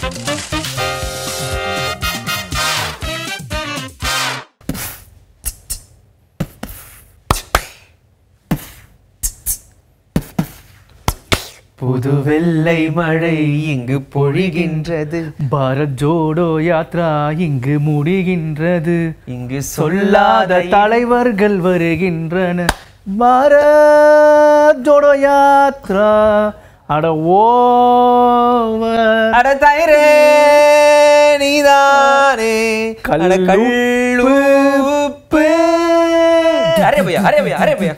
புது வெள்ளை மழை இங்கு பொழிகின்றது பாரத் ஜோடோ யாத்ரா இங்கு முடிகின்றது இங்கு சொல்லாத தலைவர்கள் வருகின்றன பாரத் ஜோடோ யாத்ரா அட ஓவர் அட தயிரே நீதானே அட கல்லுப்பு அரே பையா அரே பையா அரே பையா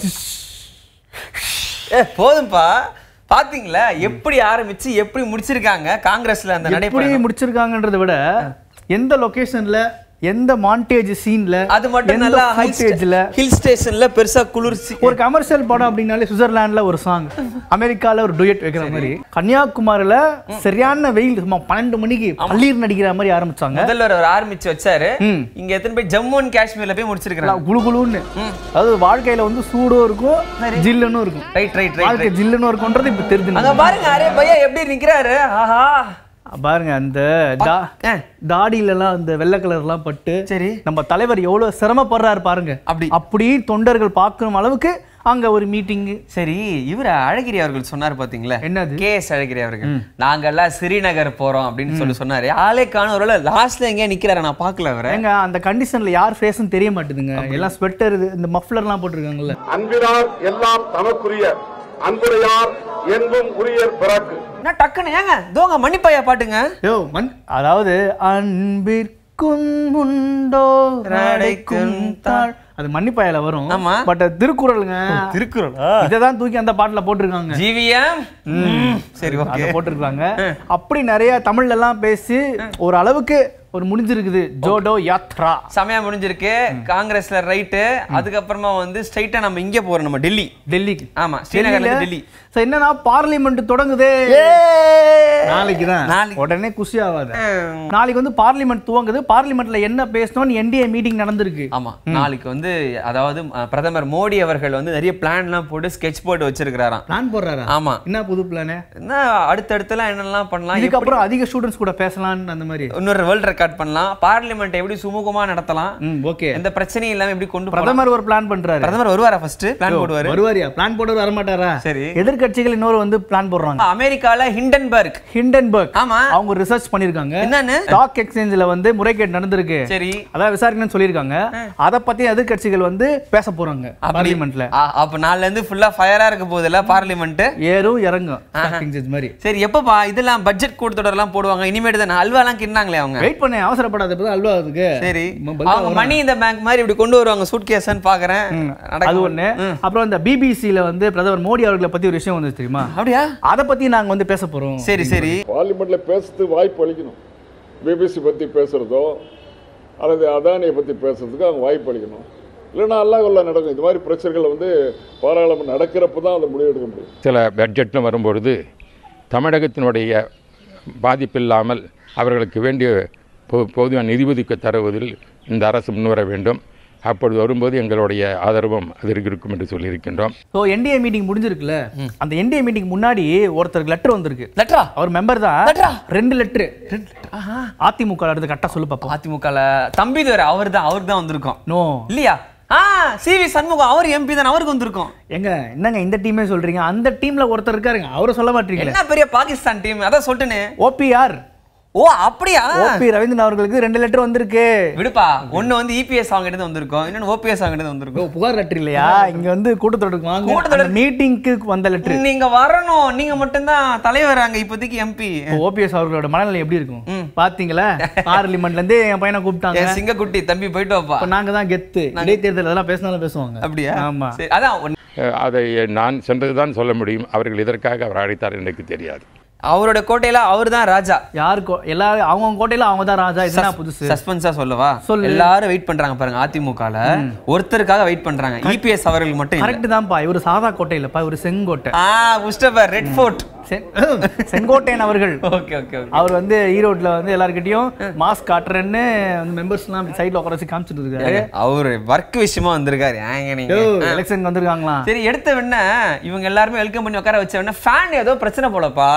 ஏ போதும்பா பாத்தீங்களா எப்படி ஆரம்பிச்சு எப்படி முடிச்சிருக்காங்க காங்கிரஸ்ல அந்த எப்படி நடைபெற முடிச்சிருக்காங்கன்றதை விட எந்த லொகேஷன்ல எந்த மாண்டேஜ் சீன்ல அது மட்டும் நல்லா ஹை ஸ்டேஜ்ல ஹில் ஸ்டேஷன்ல பெருசா குளிர்ச்சி ஒரு கமர்ஷியல் படம் அப்படின்னாலே சுவிட்சர்லாந்துல ஒரு சாங் அமெரிக்கால ஒரு டுயட் வைக்கிற மாதிரி கன்னியாகுமரியில சரியான வெயில் சும்மா பன்னெண்டு மணிக்கு பள்ளீர் நடிக்கிற மாதிரி ஆரம்பிச்சாங்க முதல்வர் அவர் ஆரம்பிச்சு வச்சாரு ம். இங்க எத்தனை போய் ஜம்மு அண்ட் காஷ்மீர்ல போய் முடிச்சிருக்காங்க குளு குளுன்னு அதாவது வாழ்க்கையில வந்து சூடும் இருக்கும் ஜில்லுன்னு இருக்கும் ரைட் ரைட் ரைட் வாழ்க்கை ஜில்லுன்னு இருக்கும்ன்றது இப்ப தெரிஞ்சு அங்க பாருங்க அரே பையா எப்படி நிக்கிறாரு ஆஹா பாருங்க அந்த தா- ஆ. தாடியில எல்லாம் அந்த வெள்ளை கலர் எல்லாம் பட்டு சரி நம்ம தலைவர் எவ்வளவு சிரமப்படுறாரு பாருங்க அப்படி அப்படி தொண்டர்கள் பார்க்கணும் அளவுக்கு அங்க ஒரு மீட்டிங் சரி இவர் அழகிரி அவர்கள் சொன்னார் பாத்தீங்களா என்னது கே எஸ் அழகிரி அவர்கள் நாங்கெல்லாம் ஸ்ரீநகர் போறோம் அப்படின்னு சொல்லி சொன்னாரு ஆளே காணும் ஒருவேளை லாஸ்ட்ல எங்கேயா நிக்கிறாரு நான் பார்க்கல அவரை ஏங்க அந்த கண்டிஷன்ல யார் ஃபேஸ்னு தெரிய மாட்டேதுங்க எல்லாம் ஸ்வெட்டர் இந்த மஃப்ளர்லாம் போட்டிருக்காங்கல்ல அன்பினார் எல்லாம் தமக்குரிய அன்புடையார் என்பும் உரியர் பிறக்கு என்ன டக்குன்னு ஏங்க தோங்க மன்னிப்பையா பாட்டுங்க யோ மண் அதாவது அன்பிற்கும் உண்டோ ரடைக்கும் தாழ் அது மன்னிப்பாயில வரும் ஆமா. பட் திருக்குறளுங்க திருக்குறளா இததான் தூக்கி அந்த பாட்டுல போட்டிருக்காங்க ஜிவிஎம் சரி ஓகே அதை போட்டிருக்காங்க அப்படி நிறைய தமிழ்ல எல்லாம் பேசி ஒரு அளவுக்கு ஒரு முடிஞ்சிருக்குது ஜோடோ யாத்ரா சமயம் முடிஞ்சிருக்கு காங்கிரஸ்ல ரைட்டு அதுக்கப்புறமா வந்து ஸ்ட்ரைட்டா நம்ம இங்க போறோம் நம்ம டெல்லி டெல்லிக்கு ஆமா ஸ்ரீநகர்ல இருந்து டெல்லி So, என்னன்னா பார்லிமெண்ட் தொடங்குதே நாளைக்கு தான் நாளைக்கு. உடனே குஷி ஆகாத நாளைக்கு வந்து பார்லிமெண்ட் துவங்குது பார்லிமெண்ட்ல என்ன பேசணும்னு என்டிஏ மீட்டிங் நடந்திருக்கு ஆமா நாளைக்கு வந்து அதாவது அஹ், பிரதமர் மோடி அவர்கள் வந்து நிறைய பிளான்லாம் போட்டு ஸ்கெட்ச் போட்டு வச்சிருக்கிறாராம் பிளான் போடுறாரா ஆமா என்ன புது பிளானு என்ன அடுத்தடுத்துலாம் என்னெல்லாம் பண்ணலாம் எப்படி- இதுக்கப்புறம் அதிக ஸ்டூடெண்ட்ஸ் கூட பேசலாம்னு அந்த மாதிரி இன்னொரு வேர்ல்ட் ரெக்கார்ட் பண்ணலாம் பார்லிமெண்ட் எப்படி சுமூகமா நடத்தலாம் ம் ஓகே எந்த பிரச்சனையும் இல்லாம எப்படி கொண்டு போகலாம் பிரதமர் ஒரு பிளான் பண்றாரு பிரதமர் வருவாரா ஃபர்ஸ்ட் பிளான் போடுவாரு வருவாரியா பிளான் போடுறது வரமாட்டாரா சரி. எதிர்க்கட்சிகள் இன்னொரு வந்து பிளான் போடுறாங்க அமெரிக்கால ஹிண்டன்பர்க் ஹிண்டன்பர்க் ஆமா அவங்க ரிசர்ச் பண்ணிருக்காங்க என்னன்னு ஸ்டாக் எக்ஸ்சேஞ்சில் வந்து முறைகேடு நடந்திருக்கு சரி அதான் விசாரிக்கணும்னு சொல்லியிருக்காங்க அத பத்தி எதிர்க்கட்சிகள் வந்து பேச போறாங்க பார்லிமெண்ட்ல ஆ, அப்ப நாள்ல இருந்து ஃபுல்லா ஃபயரா இருக்க போகுதுல்ல பார்லிமெண்ட் ஏறும் இறங்கும் ஸ்டாக் எக்ஸ்சேஞ்ச் மாதிரி சரி எப்பப்பா இதெல்லாம் பட்ஜெட் கூட்டத்தொடர்லாம் போடுவாங்க இனிமேட்டு தான் அல்வாலாம் கிண்ணாங்களே அவங்க வெயிட் பண்ண அவசரப்படாத இப்பதான் அல்வா அதுக்கு சரி ம- பல்கா அவங்க மணி இந்த பேங்க் மாதிரி இப்படி கொண்டு வருவாங்க சூட் கேஸ்ன்னு பாக்குறேன் அது ஒண்ணு அப்புறம் இந்த பிபிசில வந்து பிரதமர் மோடி அவர்களை பத்தி ஒரு விஷயம் வந்து தெரியுமா அப்படியா அத பத்தி நாங்க வந்து பேச போறோம் சரி சரி பார்லிமெண்ட்ல பேசுறதுக்கு வாய்ப்பு அளிக்கணும் பிபிசி பத்தி பேசுறதோ அல்லது அதானியை பத்தி பேசுறதுக்கு அவங்க வாய்ப்பு அளிக்கணும் இல்லைன்னா அல்லா கொல்லா நடக்கும் இது மாதிரி பிரச்சனைகள் வந்து பாராளுமன்றம் நடக்கிறப்ப தான் அதை முடிவெடுக்க முடியும் சில பட்ஜெட்னு வரும்பொழுது தமிழகத்தினுடைய பாதிப்பில்லாமல் அவர்களுக்கு வேண்டிய பொ- போதுமான நிதி ஒதுக்க தருவதில் இந்த அரசு முன்வர வேண்டும் அப்பொழுது வரும்போது எங்களுடைய ஆதரவும் அதற்கு இருக்கும் என்று சொல்லியிருக்கின்றோம் ஸோ என்டிஏ மீட்டிங் முடிஞ்சிருக்குல்ல அந்த என்டிஏ மீட்டிங் முன்னாடி ஒருத்தருக்கு லெட்டர் வந்திருக்கு லெட்டரா அவர் மெம்பர் தான் Letter ஆ? ரெண்டு லெட்டர் அதிமுக அடுத்து கரெக்டா சொல்லு பாப்போம் அதிமுகல தம்பி வேற அவர் தான் அவருக்கு தான் வந்திருக்கோம் நோ இல்லையா ஆ சிவி சண்முகம் அவர் எம்பி தான் அவருக்கு வந்திருக்கோம் எங்க என்னங்க இந்த டீமே சொல்றீங்க அந்த டீம்ல ஒருத்தர் இருக்காருங்க அவரை சொல்ல மாட்டீங்களே என்ன பெரிய பாகிஸ்தான் டீம் அதான் சொல்லிட்டேனே ஓபிஆர் ஓ அப்படியா ஓபி ரவீந்திரன் அவர்களுக்கு ரெண்டு லெட்டர் வந்திருக்கு விடுப்பா ஒண்ணு வந்து இபிஎஸ் அவங்க கிட்ட வந்திருக்கோம் இன்னொன்னு ஓபிஎஸ் அவங்க கிட்ட ஓ, வந்திருக்கோம் புகார் லெட்டர் இல்லையா இங்க வந்து கூட்டத்தொடருக்கு வாங்க கூட்டத்தொடர். மீட்டிங்க்கு வந்த லெட்டர் நீங்க வரணும் நீங்க மட்டும்தான் தலைவர் அங்க இப்போதைக்கு எம்பி ஓபிஎஸ் அவர்களோட மனநிலை எப்படி இருக்கும் பாத்தீங்களா பார்லிமெண்ட்ல இருந்து என் பையனை கூப்பிட்டாங்க என் சிங்கக்குட்டி தம்பி போயிட்டு வாப்பா இப்ப நாங்க தான் கெத்து இடைத்தேர்தல் அதெல்லாம் பேசினாலும் பேசுவாங்க அப்படியா ஆமா சரி அதான் ஒண்ணு- அஹ், அதை நான் சென்றதுதான் சொல்ல முடியும் அவர்கள் இதற்காக அவர் அழைத்தார் எனக்கு தெரியாது அவரோட கோட்டையில அவர் தான் ராஜா யாருக்கோ எல்லாரும் அவங்க கோட்டையில அவங்க தான் ராஜா இதுதான் புதுசு சஸ்பென்ஸா சொல்லவா சொல்லு. எல்லாரும் வெயிட் பண்றாங்க பாருங்க அதிமுகல ஒருத்தருக்காக வெயிட் பண்றாங்க இபிஎஸ் அவர்களுக்கு மட்டும் இல்ல கரெக்ட் தான்ப்பா இவரு சாதா கோட்டை இல்லப்பா இவரு செங்கோட்டை ஆ முஸ்டபர் ரெட் ஃபோர்ட் சென்- செங்கோட்டையன் அவர்கள் ஓகே ஓகே ஓகே அவர் வந்து ஈரோட்ல வந்து எல்லார்கிட்டயும் மாஸ்க் காட்டுறேன்னு சைட்ல சைட்ல உட்கார வச்சு காமிச்சிட்டு இருக்காரு அவரு ஒர்க் விஷயமா வந்திருக்காரு ஏங்க நீங்க எலெக்ஷன் வந்திருக்காங்களா சரி எடுத்த உடனே இவங்க எல்லாருமே வெல்கம் பண்ணி உட்கார வச்ச உடனே ஃபேன் ஏதோ பிரச்சனை போலப்பா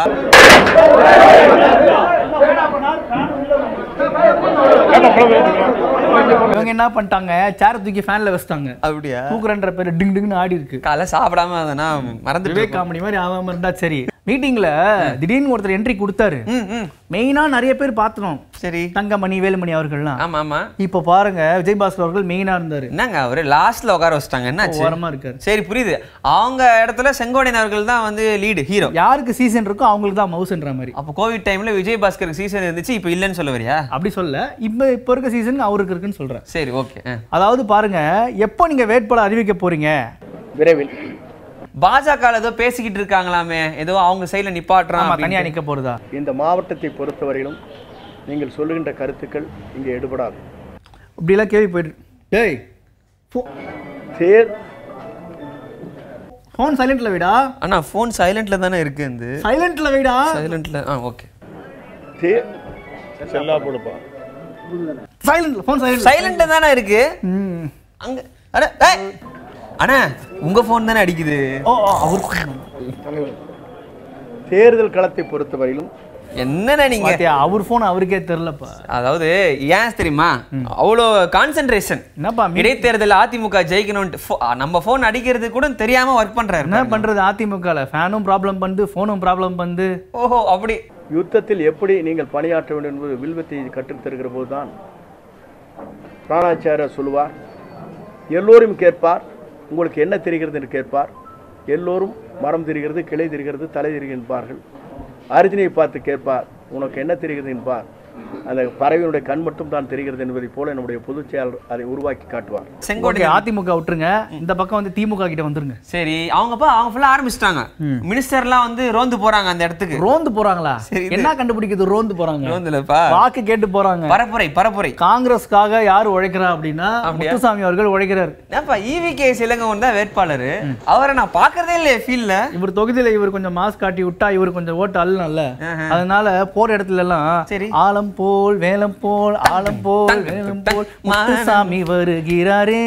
இவங்க என்ன பண்ணிட்டாங்க சேர தூக்கி ஃபேன்ல வச்சிட்டாங்க அப்படியா தூக்குறன்ற பேரு டிங் டிங்னு ஆடி இருக்கு காலை சாப்பிடாம அதனா மறந்துட்டு விவேக் காமெடி மாதிரி ஆகாம இருந்தா சரி மீட்டிங்ல திடீர்னு ஒருத்தர் என்ட்ரி கொடுத்தாரு ம் ம் மெயினா நிறைய பேர் பார்த்தோம் சரி தங்கமணி வேலுமணி அவர்கள்லாம் ஆமா ஆமா இப்போ பாருங்க விஜயபாஸ்கர் அவர்கள் மெயினா இருந்தாரு என்னங்க அவரு லாஸ்ட்ல உட்கார வச்சிட்டாங்க என்னாச்சு ஓரமா இருக்காரு சரி புரியுது அவங்க இடத்துல செங்கோடையன் அவர்கள் தான் வந்து லீடு ஹீரோ யாருக்கு சீசன் இருக்கோ அவங்களுக்கு தான் மவுஸ்ன்ற மாதிரி அப்போ கோவிட் டைம்ல விஜய் பாஸ்கருக்கு சீசன் இருந்துச்சு இப்போ இல்லைன்னு சொல்ல வரியா அப்படி சொல்ல இப்போ இப்போ இருக்க சீசன் அவருக்கு இருக்குன்னு சொல்றேன் சரி ஓகே அதாவது பாருங்க எப்போ நீங்க வேட்பாளர் அறிவிக்க போறீங்க விரைவில் பாஜக ஏதோ பேசிக்கிட்டு இருக்காங்களாமே ஏதோ அவங்க சைடுல நிப்பாட்டுறான் ஆமா அப்படின்ட்டு. தனியா நிக்க போறதா இந்த மாவட்டத்தை பொறுத்தவரையிலும் நீங்கள் சொல்லுகின்ற கருத்துக்கள் இங்கே எடுபடாது இப்படிலாம் கேள்வி போயிட்டு டேய் தேர் ஃபோன் சைலண்ட்ல வைடா அண்ணா ஃபோன் சைலண்ட்ல தானே இருக்கு இந்த சைலண்ட்ல வைடா சைலண்ட்ல ஆ ஓகே தேர் செல்லா கொடுப்பா சைலண்ட்ல ஃபோன் சைலண்ட் சைலண்ட்ல தானே இருக்கு அங்க அட ஏய்! அண்ணா உங்க ஃபோன் தானே அடிக்குது ஓ ஓ, அவருக்கு தேர்தல் களத்தை பொறுத்தவரையிலும் என்னண்ணா நீங்க பாத்தியா அவர் ஃபோன் அவருக்கே தெரியலப்பா அதாவது ஏன் தெரியுமா அவ்வளோ கான்சென்ட்ரேஷன் என்னப்பா மீ- இடைத்தேர்தல் அதிமுக ஜெயிக்கணும்ட்டு phone- நம்ம ஃபோன் அடிக்கிறது கூட தெரியாம ஒர்க் பண்றாரு என்ன பண்றது அதிமுகல ஃபேனும் ப்ராப்ளம் பண்ணுது ஃபோனும் ப்ராப்ளம் பண்ணுது ஓஹோ அப்படி யுத்தத்தில் எப்படி நீங்கள் பணியாற்ற வேண்டும் என்பது வில்வத்தை கற்றுத் தருகிற போதுதான் பிராணாச்சாரியர் சொல்லுவார் எல்லோரும் கேட்பார் உங்களுக்கு என்ன தெரிகிறது என்று கேட்பார் எல்லோரும் மரம் தெரிகிறது கிளை தெரிகிறது தலை தெரிகிறது என்பார்கள் அர்ஜுனை பார்த்து கேட்பார் உனக்கு என்ன தெரிகிறது என்பார் அந்த பறவையினுடைய கண் மட்டும் தான் தெரிகிறது என்பதைப் போல நம்முடைய பொதுச் செயலாளர் அதை உருவாக்கி காட்டுவார் செங்கோட்டை ஓகே அதிமுக விட்டுருங்க இந்த பக்கம் வந்து திமுக கிட்ட வந்துருங்க சரி அவங்கப்பா அவங்க ஃபுல்லா ஆரம்பிச்சிட்டாங்க மினிஸ்டர்லாம் வந்து ரோந்து போறாங்க அந்த இடத்துக்கு ரோந்து போறாங்களா சரி, இது- என்ன கண்டுபிடிக்குது ரோந்து போறாங்க ரோந்துலப்பா வாக்கு கேட்டு போறாங்க பரப்புரை பரப்புரை காங்கிரஸ்க்காக யார் உழைக்கிறா அப்படின்னா அப்படியா? முத்துசாமி அவர்கள் உழைக்கிறார் ஏப்பா இவி கே சிலங்கவன் தான் வேட்பாளர் அவரை நான் பார்க்கறதே இல்லையே ஃபீல்ட்ல இவர் தொகுதியில இவர் கொஞ்சம் மாஸ் காட்டி விட்டா இவர் கொஞ்சம் ஓட்டு அள்ளனல்ல அதனால போற இடத்துல எல்லாம் சரி. ஆலம் போல் வேலம் போல் ஆலம் போல் டங், வேலம் டங், போல் டங், முத்துசாமி வருகிறாரே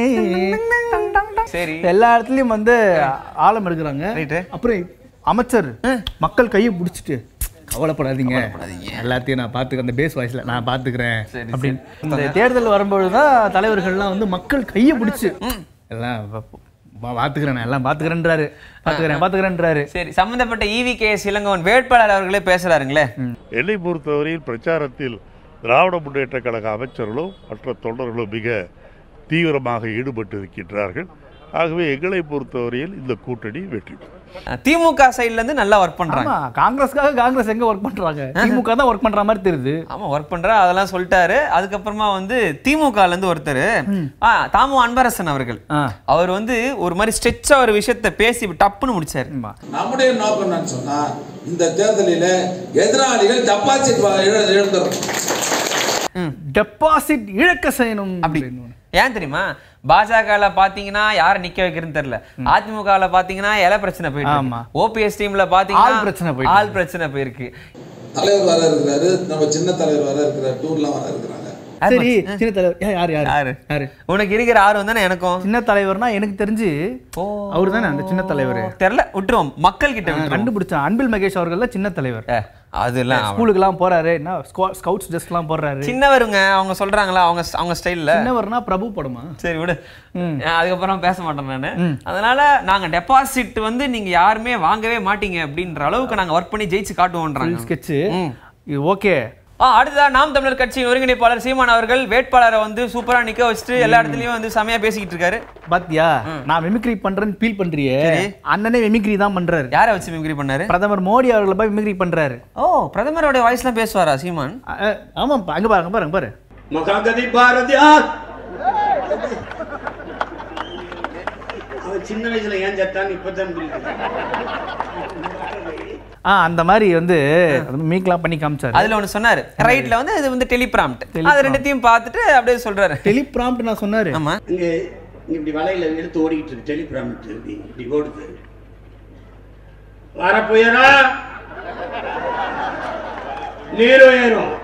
சரி எல்லா இடத்துலயும் வந்து ஆழம் எடுக்கிறாங்க Right. அப்புறம் அமைச்சர் மக்கள் கையை பிடிச்சிட்டு கவலைப்படாதீங்க எல்லாத்தையும் நான் பாத்துக்கிறேன் அந்த பேஸ் வாய்ஸ்ல நான் பாத்துக்கிறேன் அப்படின்னு இந்த தேர்தல் வரும்பொழுதுதான் தலைவர்கள்லாம் வந்து மக்கள் கையை பிடிச்சு எல்லாம் பா- பா- பாத்துக்கிறேன் நான் எல்லாம் பாத்துக்கிறேன்றாரு பாத்துக்கிறேன் பாத்துக்கிறேன்றாரு சரி சம்பந்தப்பட்ட இவி கே சிலங்கவன் வேட்பாளர் அவர்களே பேசுறாருங்களே என்னை பொறுத்தவரையில் பிரச்சாரத்தில் திராவிட முன்னேற்ற கழக அமைச்சர்களும் மற்ற தொண்டர்களும் மிக தீவிரமாக ஈடுபட்டு இருக்கின்றார்கள் ஆகவே எங்களை பொறுத்தவரையில் இந்த கூட்டணி வெற்றி பெறும். திமுக சைடுல இருந்து நல்லா ஒர்க் பண்றாங்க ஆமா காங்கிரஸ்க்காக காங்கிரஸ் எங்க ஒர்க் பண்றாங்க திமுக தான் ஒர்க் பண்ற மாதிரி தெரியுது ஆமா ஒர்க் பண்றா அதெல்லாம் சொல்லிட்டாரு அதுக்கப்புறமா வந்து திமுகல இருந்து ஒருத்தர் ஆ, தாமு அன்பரசன் அவர்கள் ஆ. அவர் வந்து ஒரு மாதிரி ஸ்ட்ரெச்சா ஒரு விஷயத்த பேசி டப்புன்னு முடிச்சாரு நம்முடைய நோக்கம் என்னன்னு சொன்னா இந்த தேர்தலில் எதிராளிகள் டெபாசிட் இழந்துடும் டெபாசிட் இழக்க செய்யணும் அப்படி அப்படின்னு. ஏன் தெரியுமா பாஜகல பாத்தீங்கன்னா யார நிக்க வைக்கிறதுன்னு தெரியல அதிமுகல பாத்தீங்கன்னா இல பிரச்சனை போயிட்டு ஆமா. ஓபிஎஸ் டீம்ல பாத்தீங்கன்னா ஆள் பிரச்சனை போயிட்டு ஆள் பிரச்சனை போயிருக்கு தலைவர் வர இருக்கிறாரு நம்ம சின்ன தலைவர் வர இருக்கிறார் டூர்லாம் வர இருக்கிறாங்க சரி சின்ன தலைவர் ஏ, யாரு யாரு யாரு யாரு உனக்கு இருக்கிற ஆர்வம் தானே எனக்கும் சின்ன தலைவர்னா எனக்கு தெரிஞ்சு ஓ அவர் தானே அந்த சின்ன தலைவர் தெரியல விட்டுருவோம் மக்கள் கிட்ட விட்டுருவோம் கண்டுபிடிச்ச அன்பில் மகேஷ் அவர்கள் தான் சின்ன தலைவர் ஏ, அதெல்லாம் அவன். ஸ்கூலுக்குலாம் போறாரு என்ன ஸ்கவுட்ஸ் டெஸ்ட்லாம் போடுறாரு சின்னவருங்க அவங்க சொல்றாங்களா அவங்க அவங்க ஸ்டைல்ல சின்னவர்னா பிரபு படமா சரி விடு நான் அதுக்கப்புறம் பேச மாட்டேன் நானு அதனால நாங்க டெபாசிட் வந்து நீங்க யாருமே வாங்கவே மாட்டீங்க அப்படின்ற அளவுக்கு நாங்க ஒர்க் பண்ணி ஜெயிச்சு காட்டுவோம்ன்றாங்க ஸ்கெட்ச் ம். இது ஓகே ஆ அடுத்ததா நாம் தமிழர் கட்சியின் ஒருங்கிணைப்பாளர் சீமான் அவர்கள் வேட்பாளரை வந்து சூப்பரா நிக்க வச்சுட்டு எல்லா இடத்துலயும் வந்து செமையா பேசிக்கிட்டு இருக்காரு பாத்தியா நான் மிமிக்ரி பண்றேன்னு ஃபீல் பண்றியே அண்ணனே மிமிக்ரி தான் பண்றாரு யாரை வச்சு மிமிக்ரி பண்ணாரு பிரதமர் மோடி அவர்களை போய் மிமிக்ரி பண்றாரு ஓ பிரதமரோட வாய்ஸ்லாம் பேசுவாரா சீமான் அ, அ, ஆமா அங்க பாருங்க பாருங்க பாரு மகாகதி பாரதியார் அவன் சின்ன வயசுல ஏன் சட்டான்னு இப்பதான் புரியுது ஆ அந்த மாதிரி வந்து மீக்லாம் பண்ணி காமிச்சாரு அதுல ஒண்ணு சொன்னாரு ரைட்ல வந்து இது வந்து டெலிபிராம்ட் அது ரெண்டுத்தையும் பார்த்துட்டு அப்படியே சொல்றாரு டெலிபிராம்ட் நான் சொன்னாரு ஆமா இங்க இங்க இப்படி வலையில எடுத்து ஓடிக்கிட்டு இருக்கு டெலிகிராம் இப்படி இப்படி ஓடுது வர புயலா நீர் உயரும்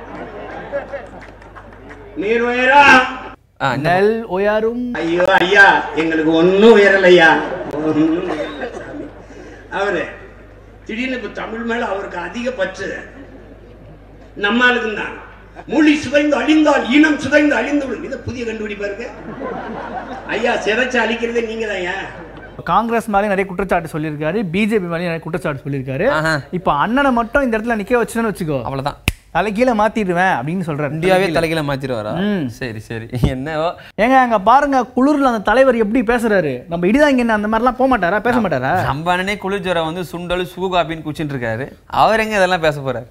நீர் உயரும் ஆ, இந்த- நெல் உயரும் ஐயோ ஐயா எங்களுக்கு ஒன்றும் உயரலையா ஒண்ணும் உயரல சாமி. அவரு திடீர்னு இப்ப தமிழ் மேல அவருக்கு அதிக பற்று நம்ம ஆளுக்கு தான் மொழி சிதைந்து அழிந்தால் இனம் சிதைந்து அழிந்து விடும் இது புதிய கண்டுபிடிப்பா இருக்கு ஐயா சிதைச்சு அழிக்கிறதே நீங்க தான் காங்கிரஸ் மேலே நிறைய குற்றச்சாட்டு சொல்லியிருக்காரு பிஜேபி மேலே நிறைய குற்றச்சாட்டு சொல்லியிருக்காரு ஆஹா. இப்போ அண்ணனை மட்டும் இந்த இடத்துல நிக்க வச்சுன்னு வச்சுக்கோ அவ்வளவுதான் தலைகீழ மாத்திடுவேன் அப்படின்னு சொல்றாரு இந்தியாவே தலைகீழ மாத்திடுவாரா ம். சரி சரி என்னவோ ஏங்க அங்க பாருங்க குளிர்ல அந்த தலைவர் எப்படி பேசுறாரு நம்ம இடிதாங்க என்ன அந்த மாதிரிலாம் போக மாட்டாரா பேச மாட்டாரா நம்ம அண்ணனே குளிர் ஜுரம் வந்து சுண்டல் சூ காப்பின்னு குச்சின்னு இருக்காரு அவர் எங்க இதெல்லாம் பேச போறாரு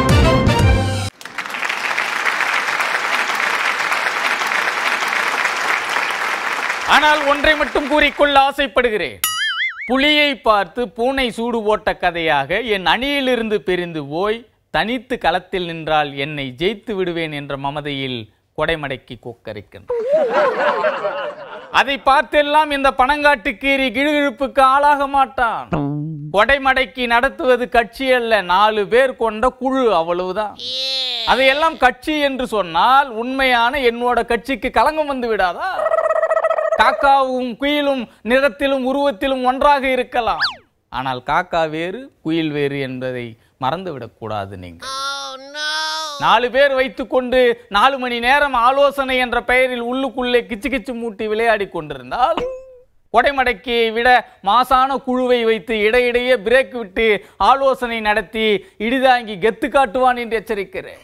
ஆனால் ஒன்றை மட்டும் கூறிக்கொள்ள ஆசைப்படுகிறேன் புலியை பார்த்து பூனை சூடு போட்ட கதையாக என் அணியிலிருந்து பிரிந்து போய் தனித்து களத்தில் நின்றால் என்னை ஜெயித்து விடுவேன் என்ற மமதையில் கொடைமடைக்கு கொக்கரிக்கின்றான் அதை பார்த்தெல்லாம் இந்த பணங்காட்டு கீரி கிழுகிழுப்புக்கு ஆளாக மாட்டான் கொடைமடைக்கு நடத்துவது கட்சி அல்ல நாலு பேர் கொண்ட குழு அவ்வளவுதான் அதையெல்லாம் கட்சி என்று சொன்னால் உண்மையான என்னோட கட்சிக்கு களங்கம் வந்து விடாதா காக்காவும் குயிலும் நிறத்திலும் உருவத்திலும் ஒன்றாக இருக்கலாம் ஆனால் காக்கா வேறு குயில் வேறு என்பதை மறந்துவிடக் கூடாது நீங்கள் நாலு பேர் வைத்துக்கொண்டு நாலு மணி நேரம் ஆலோசனை என்ற பெயரில் உள்ளுக்குள்ளே கிச்சு கிச்சு மூட்டி விளையாடி கொண்டிருந்தால் கொடைமடக்கியை விட மாசான குழுவை வைத்து இடையிடையே பிரேக் விட்டு ஆலோசனை நடத்தி இடிதாங்கி கெத்து காட்டுவான் என்று எச்சரிக்கிறேன்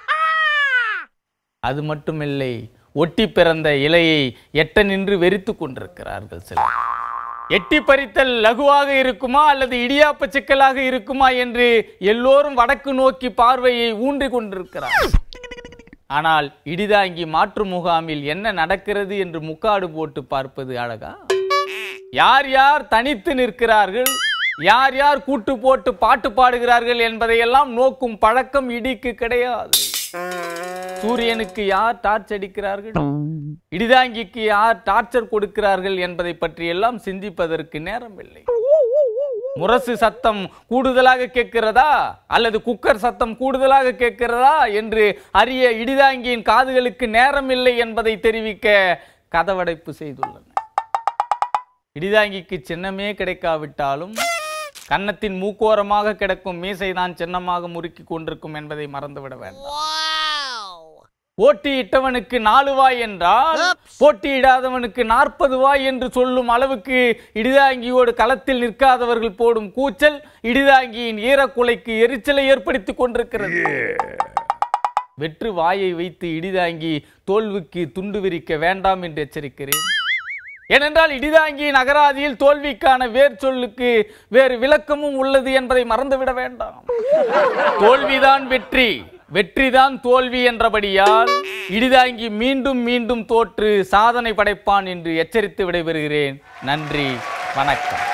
அது மட்டுமில்லை ஒட்டி பிறந்த இலையை எட்ட நின்று வெறித்து கொண்டிருக்கிறார்கள் சிலர் எட்டி பறித்தல் லகுவாக இருக்குமா அல்லது இடியாப்ப சிக்கலாக இருக்குமா என்று எல்லோரும் வடக்கு நோக்கி பார்வையை ஊன்றி கொண்டிருக்கிறார் ஆனால் இடிதாங்கி மாற்று முகாமில் என்ன நடக்கிறது என்று முக்காடு போட்டு பார்ப்பது அழகா யார் யார் தனித்து நிற்கிறார்கள் யார் யார் கூட்டு போட்டு பாட்டு பாடுகிறார்கள் என்பதையெல்லாம் நோக்கும் பழக்கம் இடிக்கு கிடையாது சூரியனுக்கு யார் டார்ச் அடிக்கிறார்கள் இடிதாங்கிக்கு யார் டார்ச்சர் கொடுக்கிறார்கள் என்பதை பற்றி எல்லாம் சிந்திப்பதற்கு நேரம் இல்லை முரசு சத்தம் கூடுதலாக கேட்கிறதா அல்லது குக்கர் சத்தம் கூடுதலாக கேட்கிறதா என்று அறிய இடிதாங்கியின் காதுகளுக்கு நேரம் இல்லை என்பதை தெரிவிக்க கதவடைப்பு செய்துள்ளன இடிதாங்கிக்கு சின்னமே கிடைக்காவிட்டாலும் கன்னத்தின் மூக்கோரமாக கிடக்கும் மீசைதான் சின்னமாக முறுக்கி கொண்டிருக்கும் என்பதை மறந்துவிட வேண்டாம் போட்டியிட்டவனுக்கு நாலு வாய் என்றால் போட்டியிடாதவனுக்கு நாற்பது வாய் என்று சொல்லும் அளவுக்கு இடிதாங்கியோடு களத்தில் நிற்காதவர்கள் போடும் கூச்சல் இடிதாங்கியின் ஈரக்குலைக்கு எரிச்சலை ஏற்படுத்திக் கொண்டிருக்கிறது வெற்று வாயை வைத்து இடிதாங்கி தோல்விக்கு துண்டு விரிக்க வேண்டாம் என்று எச்சரிக்கிறேன் ஏனென்றால் இடிதாங்கியின் அகராதியில் தோல்விக்கான வேர் சொல்லுக்கு வேறு விளக்கமும் உள்ளது என்பதை மறந்துவிட வேண்டாம் தோல்விதான் வெற்றி வெற்றிதான் தோல்வி என்றபடியால் இடிதாங்கி மீண்டும் மீண்டும் தோற்று சாதனை படைப்பான் என்று எச்சரித்து விடைபெறுகிறேன் நன்றி வணக்கம்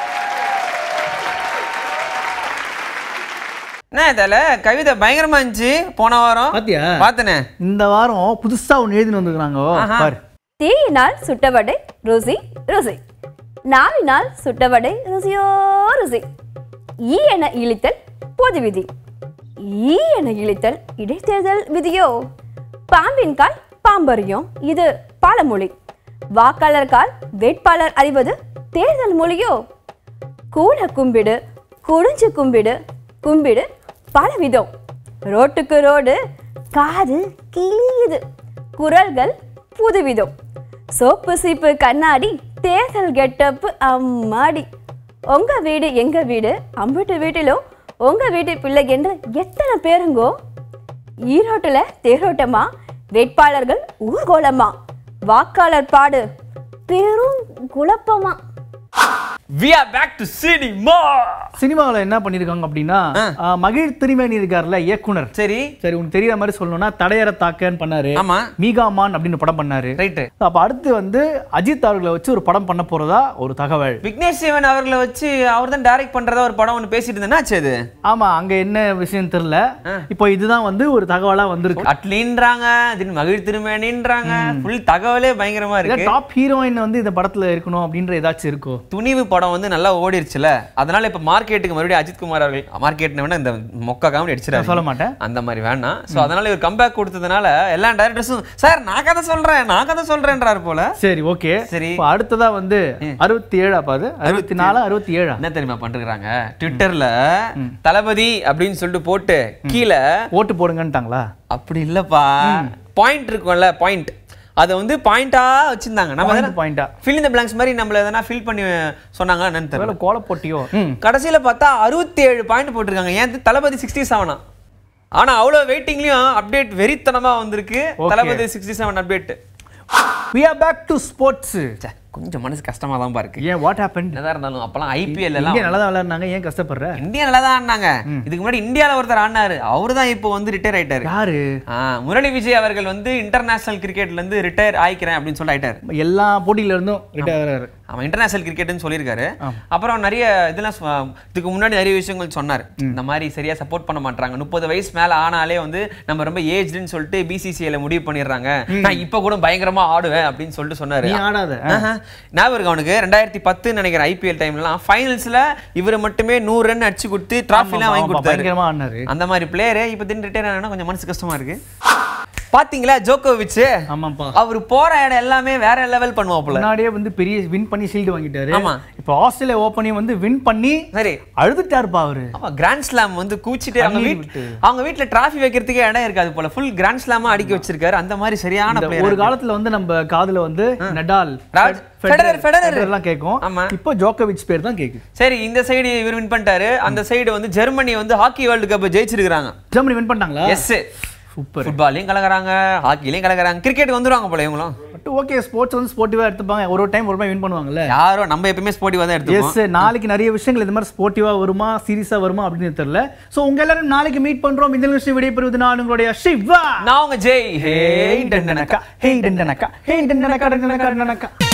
என்ன இதால கவிதை பயங்கரமா இருந்துச்சு போன வாரம் பாத்தியா? பார்த்தனே இந்த வாரம் புதுசா ஒன்று எழுதின்னு வந்துருக்காங்க ஆஹா. பாரு தீயினால் சுட்டவடை ருசி ருசி நாவினால் சுட்டவடை ருசியோ ருசி ஈ என இழித்தல் பொது விதி ஈ என இழித்தல் இடைத்தேர்தல் விதியோ பாம்பின் கால் பாம்பறியும் இது பாலமொழி வாக்காளர் கால் வேட்பாளர் அறிவது தேர்தல் மொழியோ கூட கும்பிடு குடிஞ்சு கும்பிடு கும்பிடு பலவிதம் ரோட்டுக்கு ரோடு காது கிளியுது குரல்கள் புதுவிதம் சோப்பு சீப்பு கண்ணாடி தேர்தல் கெட்டப்பு அம்மாடி உங்க வீடு எங்க வீடு அம்பிட்டு வீட்டிலும் உங்க வீட்டு பிள்ளை என்று எத்தனை பேருங்கோ ஈரோட்டுல தேரோட்டமா வேட்பாளர்கள் ஊர்கோலமா வாக்காளர் பாடு பெரும் குழப்பமா we are back to cinema சினிமாவில் என்ன பண்ணியிருக்காங்க அப்படின்னா ஆ, மகிழ் திருமேனி இருக்கார்ல இயக்குனர் சரி சரி உனக்கு தெரியற மாதிரி சொல்லணும்னா தடையற தாக்கன்னு பண்ணாரு ஆமா. மீகாமான் அப்படின்னு படம் பண்ணாரு ரைட்டு அப்ப அடுத்து வந்து அஜித் அவர்களை வச்சு ஒரு படம் பண்ண போறதா ஒரு தகவல் விக்னேஷ் சிவன் அவர்களை வச்சு அவர் தான் டைரக்ட் பண்றதா ஒரு படம் ஒன்று பேசிட்டு இருந்தேன்னா அது ஆமா அங்க என்ன விஷயம் தெரியல இப்போ இதுதான் வந்து ஒரு தகவலா வந்திருக்கு அட்லின்றாங்க திடீர்னு மகிழ் திருமேனின்றாங்க ஃபுல் தகவலே பயங்கரமா இருக்கு டாப் ஹீரோயின் வந்து இந்த படத்துல இருக்கணும் அப்படின்ற ஏதாச்சும் இருக்கோ துணிவு படம் வந்து நல்லா ஓடிருச்சுல அதனால இப்ப மார்க்கெட்டுக்கு மறுபடியும் அஜித் குமார் அவர்கள் மார்க்கெட் வேணா இந்த மொக்க காமெடி அடிச்சிடாரு நான் சொல்ல மாட்டேன். அந்த மாதிரி வேணாம் சோ அதனால இவர் கம்பேக் கொடுத்ததுனால எல்லா டைரக்டர்ஸும் சார் நான் கதை சொல்றேன் நான் கதை சொல்றேன்றாரு போல சரி ஓகே சரி. இப்போ அடுத்ததா வந்து அறுபத்தி ஏழா பாது அறுபத்தி நாலா அறுபத்தி ஏழா என்ன தெரியுமா பண்ணிருக்காங்க ட்விட்டர்ல தளபதி அப்படின்னு சொல்லிட்டு போட்டு கீழே ஓட்டு போடுங்கன்ட்டாங்களா அப்படி இல்லப்பா பாயிண்ட் இருக்கும்ல பாயிண்ட் அதை வந்து பாயிண்டா வச்சிருந்தாங்க நம்ம Point point ஆ. ஃபில் இந்த பிளாங்க்ஸ் மாதிரி நம்மள எதனா ஃபில் பண்ணி சொன்னாங்க என்னன்னு வேலை தெரியல கோல போட்டியோ ம் கடைசியில பார்த்தா அறுபத்தி ஏழு பாயிண்ட் போட்டிருக்காங்க ஏன் தளபதி சிக்ஸ்டி செவனா ஆனா அவ்வளவு வெயிட்டிங்லயும் அப்டேட் வெறித்தனமா வந்திருக்கு Okay. Thalapathy sixty seven update we are back to sports கொஞ்சம் மனசு கஷ்டமா தான் இருக்கு ஏன் வாட் ஹேப்பன் என்னதான் இருந்தாலும் அப்பெல்லாம் ஐபிஎல் இங்கே எல்லாம் நல்லா தான் விளையாடுனாங்க ஏன் கஷ்டப்படுற இந்தியா நல்லா தான் ஆடினாங்க இதுக்கு முன்னாடி இந்தியால ஒருத்தர் ஆடினாரு அவரு தான் இப்போ வந்து ரிட்டையர் ஆயிட்டாரு யாரு ஆ, முரளி விஜய் அவர்கள் வந்து இன்டர்நேஷனல் கிரிக்கெட்ல இருந்து ரிட்டையர் ஆயிக்கிறேன் அப்படின்னு சொல்லி ஆயிட்டாரு எல்லா போட்டியில இருந்தும் ரிட்டையர் ஆகிறாரு அவன் இன்டர்நேஷனல் கிரிக்கெட்னு சொல்லியிருக்காரு அப்புறம் நிறைய இதெல்லாம் சொ- இதுக்கு முன்னாடி நிறைய விஷயங்கள் சொன்னார் இந்த மாதிரி சரியா சப்போர்ட் பண்ண மாட்டாங்க முப்பது வயசு மேல ஆனாலே வந்து நம்ம ரொம்ப ஏஜ்டுன்னு சொல்லிட்டு பிசிசிஐல முடிவு பண்ணிடுறாங்க நான் இப்ப கூட பயங்கரமா ஆடுவேன் அப்படின்னு சொல்லிட்டு சொன்னாரு நீ ஆடாத ஆஹா. ஞாபகம் இருக்கு அவனுக்கு ரெண்டாயிரத்தி பத்து நினைக்கிறேன் ஐபிஎல் டைம்லாம் ஃபைனல்ஸ்ல இவர் மட்டுமே நூறு ரன் அடிச்சு கொடுத்து டிராஃபிலாம் வாங்கி ஆமா, கொடுத்தாரு பயங்கரமா ஆடினாரு அந்த மாதிரி பிளேயரு இப்போ திடீர்னு ரிட்டையர் ஆனா கொஞ்சம் மனசு கஷ்டமா இருக்கு பாத்தீங்களா ஜோக்கோவிச் ஆமாப்பா அவர் போற இடம் எல்லாமே வேற லெவல் பண்ணுவாப்புல முன்னாடியே வந்து பெரிய வின் பண்ணி ஷீல்டு வாங்கிட்டாரு ஆமா. இப்போ ஆஸ்திரேலியா ஓப்பனையும் வந்து வின் பண்ணி சரி அழுதுட்டாருப்பா அவரு ஆமா கிராண்ட் ஸ்லாம் வந்து கூச்சிட்டு அவங்க கண்ணீர் வீட் விட்டு. அவங்க வீட்ல டிராஃபி வைக்கிறதுக்கே இடம் இருக்காது போல ஃபுல் கிராண்ட் ஸ்லாமா அடிக்க வச்சிருக்காரு அந்த மாதிரி சரியான இந்த பிளேயர் ஒரு காலத்துல வந்து நம்ம காதுல வந்து நடால் ராஜ்- ஃபெடரர், ஃபெடரர், ஃபெடரர். ஃபெடரர் எல்லாம் கேட்கும் ஆமா. இப்போ ஜோக்கோவிச் பேர் தான் கேக்குது சரி இந்த சைடு இவர் வின் பண்ணிட்டாரு அந்த சைடு வந்து ஜெர்மனி வந்து ஹாக்கி வேர்ல்டு கப் ஜெயிச்சிருக்காங்க ஜெர்மனி வின் பண்ணிட்டாங்களா எஸ் சூப்பர் ஃபுட்பாலையும் கலக்குறாங்க ஹாக்கிலையும் கலக்குறாங்க கிரிக்கெட் வந்துருவாங்க போல இவங்களும் பட் ஓகே ஸ்போர்ட்ஸ் வந்து ஸ்போர்ட்டிவா எடுத்துப்பாங்க ஒரு ஒரு டைம் ஒரு டைம் வின் பண்ணுவாங்கல்ல யாரோ நம்ம எப்பயுமே ஸ்போர்ட்டிவா தான் எடுத்துப்போம் எஸ் நாளைக்கு நிறைய விஷயங்கள் இந்த மாதிரி ஸ்போர்ட்டிவா வருமா சீரியஸா வருமா அப்படின்னு தெரியல சோ உங்க எல்லாரும் நாளைக்கு மீட் பண்றோம் இந்த நிமிஷம் விடைபெறுவது நான் உங்களுடைய சிவா நான் உங்க ஜெய் ஹே ஹே டண்டனக்கா ஹே டண்டனக்கா ஹே டண்டனக்கா டண்டனக்கா டண்டனக்கா